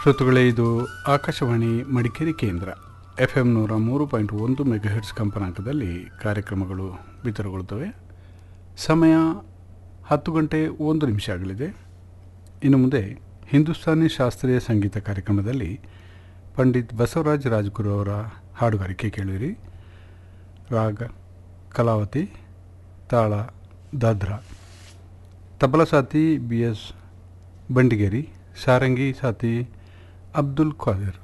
ಶ್ರೋತೃಗಳೇ ಇದು ಆಕಾಶವಾಣಿ ಮಡಿಕೇರಿ ಕೇಂದ್ರ ಎಫ್ ಎಂ ನೂರ ಮೂರು ಪಾಯಿಂಟ್ ಒಂದು ಮೆಗಾಹೆಟ್ಸ್ ಕಂಪನಾಂಕದಲ್ಲಿ ಕಾರ್ಯಕ್ರಮಗಳು ಬಿತ್ತರಗೊಳ್ಳುತ್ತವೆ ಸಮಯ ಹತ್ತು ಗಂಟೆ ಒಂದು ನಿಮಿಷ ಆಗಲಿದೆ ಇನ್ನು ಮುಂದೆ ಹಿಂದೂಸ್ತಾನಿ ಶಾಸ್ತ್ರೀಯ ಸಂಗೀತ ಕಾರ್ಯಕ್ರಮದಲ್ಲಿ ಪಂಡಿತ್ ಬಸವರಾಜ್ ರಾಜ್ಗುರು ಅವರ ಹಾಡುಗಾರಿಕೆ ಕೇಳಿರಿ ರಾಗ ಕಲಾವತಿ ತಾಳ ದಾದ್ರಾ ತಬಲ ಸಾತಿ ಬಿ ಎಸ್ ಬಂಡಿಗೇರಿ ಸಾರಂಗಿ ಸಾತಿ ಅಬ್ದುಲ್ ಖಾದಿರ್